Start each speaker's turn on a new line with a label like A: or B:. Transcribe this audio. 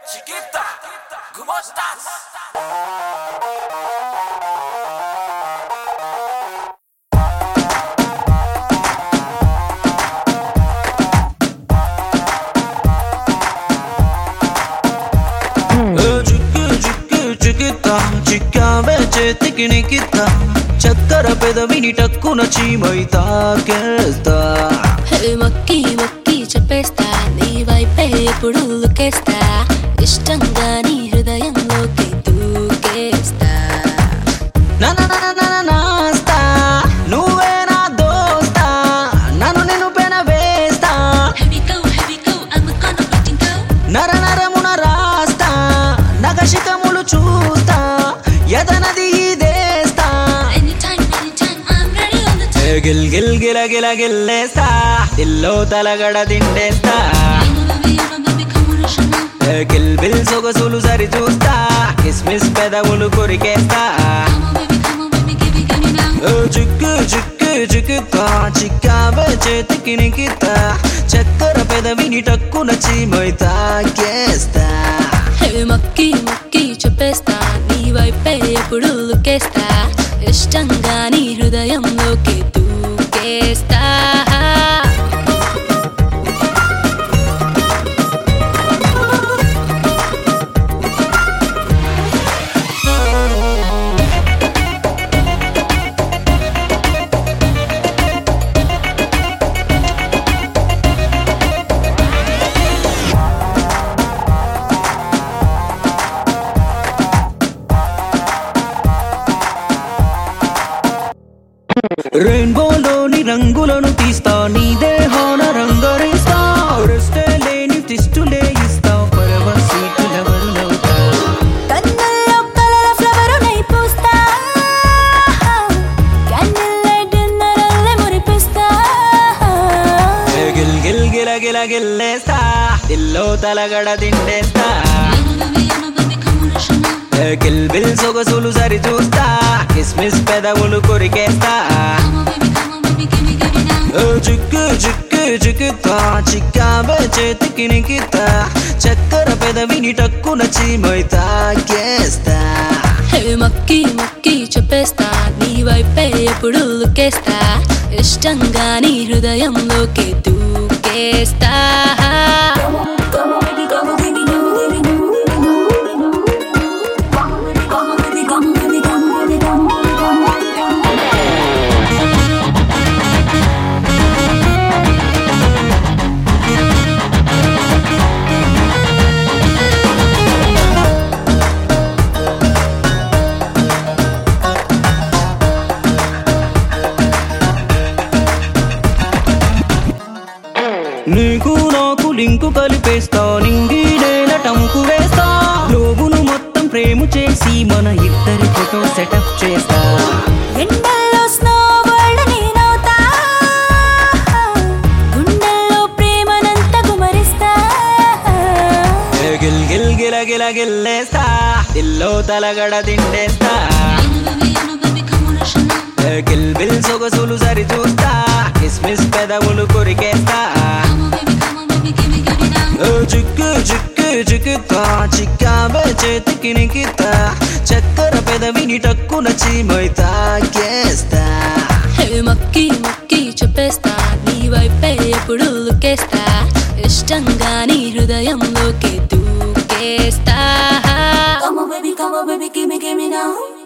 A: Chiquita, ¿cómo estás?
B: చిక్కు చిక్కు చికిత చిక్కావే చేతికి నికిత చక్కర పెదవిని టక్కున చీమై తాకేస్తా
C: హే మొక్కి మొక్కి చెప్పేస్తా నీ వైపే ఎప్పుడు లుకేస్తా ఇష్టంగా నీ హృదయంలోకి దూకేస్తా
B: నా నా నా నా నా నాస్తా నువ్వే నా దోస్తా నన్ను నేను పెన వేస్తా
C: Here we go, here we go, I'm gonna let you go.
B: నర నరమున రాస్తా నగశికములు చూస్తా యదనది ఇదేస్తా
C: Anytime, anytime, I'm ready on the
B: ఏ గిల్ గిల్ గిల గిల గిల్లేస్తా ఇల్లో తలగడ దిండేస్తా
C: Come on, baby, come on, baby, come on, rush on.
B: ఏ కిల్ బిల్ సొగసులు సరి చూస్తా కిస్మిస్ పెదవులు కొరికేస్తా
C: Come on, baby, come on, baby, give it, give me now.
B: ఓ చిక్కు చిక్కు చిక్కుతా చిక్కావే చేతికి నికితా చక్కర పెదవిని టక్కున చీమై తాకేస్తా
C: హే మొక్కి మొక్కి చెప్పేస్తా నీ వైపే ఎప్పుడు లుకేస్తా ఇష్టంగా నీ హృదయంలోకి దూకేస్తా
B: రెయిన్బోలోని రంగులను తీస్తా నీ దేహాన రంగరిస్తా రెస్టే లేని తిష్టులే ఇస్తా పరవ సీటులెవరు నవ్వుతా
C: కన్నుల్లో కలల ఫ్లవరునై పూస్తా కన్నుల్లో డిన్నరల్లే మురిపిస్తా
B: ఏ గిల్ గిల్ గిల గిల గిల్లేస్తా ఇల్లో తలగడ దిండేస్తా ఏ కిల్ బిల్ సొగసులు సరి చూస్తా కిస్మిస్ పెదవులు కొరికేస్తా ఓ చిక్కు చిక్కు చిక్కుతా చిక్కావే చేతికి నికితా చక్కర పెదవిని టక్కున చీమై తాకేస్తా
C: హే మొక్కి మొక్కి చెప్పేస్తా నీ వైపే ఎప్పుడు లుకేస్తా ఇష్టంగా నీ హృదయంలోకి దూకేస్తా
B: నీకు నాకు లింకు కలిపేస్తా నింగి నేల టంకు వేస్తా లోగును మొత్తం ప్రేమ చేసి మన ఇద్దరి ఫోటో సెటప్ చేస్తా
C: ఎండల్లో స్నో వరల్డ్ నేనవుతా గుండెల్లో ప్రేమనంత గుమరిస్తా
B: ఏ గిల్ గిల్ గిల గిల గిల్లేస్తా ఇల్లో తలగడ దిండేస్తా ఏ గిల్ బిల్ సొగసులు సరి చూస్తా కిస్మిస్ పెదవులు కొరికేస్తా ఓ చిక్కు చిక్కు చిక్కుతా చిక్కావే చేతికి నికితా చక్కర పెదవిని టక్కున చీమై తాకేస్తా
C: హే మొక్కి మొక్కి చెప్పేస్తా నీ వైపే ఎప్పుడు లుకేస్తా ఇష్టంగా నీ హృదయంలోకి దూకేస్తా
D: Come on, baby, come on, baby, give me, give me now.